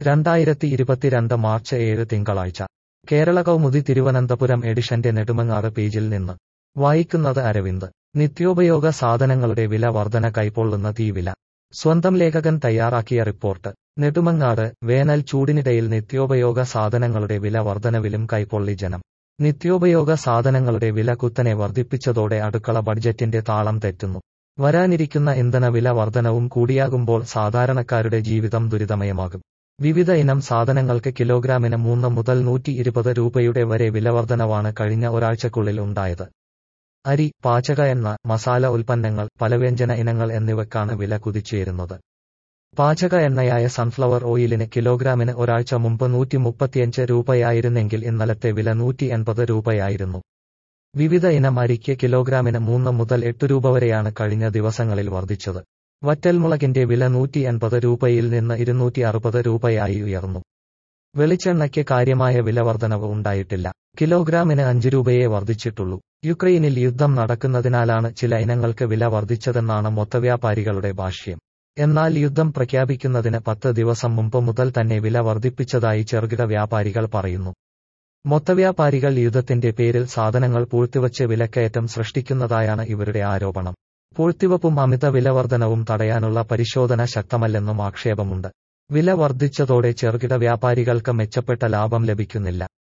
രണ്ടായിരത്തി ഇരുപത്തിരണ്ട് മാർച്ച് ഏഴ് തിങ്കളാഴ്ച കേരള കൗമുദി തിരുവനന്തപുരം എഡിഷന്റെ നെടുമങ്ങാട് പേജിൽ നിന്ന് വായിക്കുന്നത് അരവിന്ദ് നിത്യോപയോഗ സാധനങ്ങളുടെ വില വർധന കൈപ്പൊള്ളുന്ന തീവില സ്വന്തം ലേഖകൻ തയ്യാറാക്കിയ റിപ്പോർട്ട് നെടുമങ്ങാട് വേനൽ ചൂടിനിടയിൽ നിത്യോപയോഗ സാധനങ്ങളുടെ വില വർധനവിലും കൈപ്പൊള്ളി ജനം നിത്യോപയോഗ സാധനങ്ങളുടെ വില കുത്തനെ വർദ്ധിപ്പിച്ചതോടെ അടുക്കള ബഡ്ജറ്റിന്റെ താളം തെറ്റുന്നു വരാനിരിക്കുന്ന ഇന്ധന വില വർധനവും കൂടിയാകുമ്പോൾ സാധാരണക്കാരുടെ ജീവിതം ദുരിതമയമാകും വിവിധ ഇനം സാധനങ്ങൾക്ക് കിലോഗ്രാമിന് മൂന്ന് മുതൽ നൂറ്റി ഇരുപത് രൂപയുടെ വരെ വിലവർധനവാണ് കഴിഞ്ഞ ഒരാഴ്ചക്കുള്ളിൽ ഉണ്ടായത് അരി പാചക എണ്ണ മസാല ഉൽപ്പന്നങ്ങൾ പലവ്യഞ്ജന ഇനങ്ങൾ എന്നിവയ്ക്കാണ് വില കുതിച്ചുയരുന്നത് പാചക എണ്ണയായ സൺഫ്ലവർ ഓയിലിന് കിലോഗ്രാമിന് ഒരാഴ്ച മുമ്പ് നൂറ്റി മുപ്പത്തിയഞ്ച് രൂപയായിരുന്നെങ്കിൽ ഇന്നലത്തെ വില നൂറ്റി എൺപത് രൂപയായിരുന്നു വിവിധ ഇനം അരിക്ക് കിലോഗ്രാമിന് മൂന്ന് മുതൽ എട്ട് രൂപ വരെയാണ് കഴിഞ്ഞ ദിവസങ്ങളിൽ വർദ്ധിച്ചത് വറ്റൽമുളകിന്റെ വില നൂറ്റി എൺപത് രൂപയിൽ നിന്ന് ഇരുന്നൂറ്റി അറുപത് രൂപയായി ഉയർന്നു വെളിച്ചെണ്ണയ്ക്ക് കാര്യമായ വിലവർധനവ് ഉണ്ടായിട്ടില്ല കിലോഗ്രാമിന് അഞ്ച് രൂപയെ വർദ്ധിച്ചിട്ടുള്ളൂ യുക്രൈനിൽ യുദ്ധം നടക്കുന്നതിനാലാണ് ചില ഇനങ്ങൾക്ക് വില വർദ്ധിച്ചതെന്നാണ് മൊത്തവ്യാപാരികളുടെ ഭാഷ്യം എന്നാൽ യുദ്ധം പ്രഖ്യാപിക്കുന്നതിന് പത്ത് ദിവസം മുമ്പ് മുതൽ തന്നെ വില വർദ്ധിപ്പിച്ചതായി ചെറുകിട വ്യാപാരികൾ പറയുന്നു മൊത്തവ്യാപാരികൾ യുദ്ധത്തിന്റെ പേരിൽ സാധനങ്ങൾ പൂഴ്ത്തിവച്ച് വിലക്കയറ്റം സൃഷ്ടിക്കുന്നതായാണ് ഇവരുടെ ആരോപണം പൂഴ്ത്തിവപ്പും അമിത വിലവർധനവും തടയാനുള്ള പരിശോധന ശക്തമല്ലെന്നും ആക്ഷേപമുണ്ട് വില വർദ്ധിച്ചതോടെ ചെറുകിട വ്യാപാരികൾക്ക് മെച്ചപ്പെട്ട ലാഭം ലഭിക്കുന്നില്ല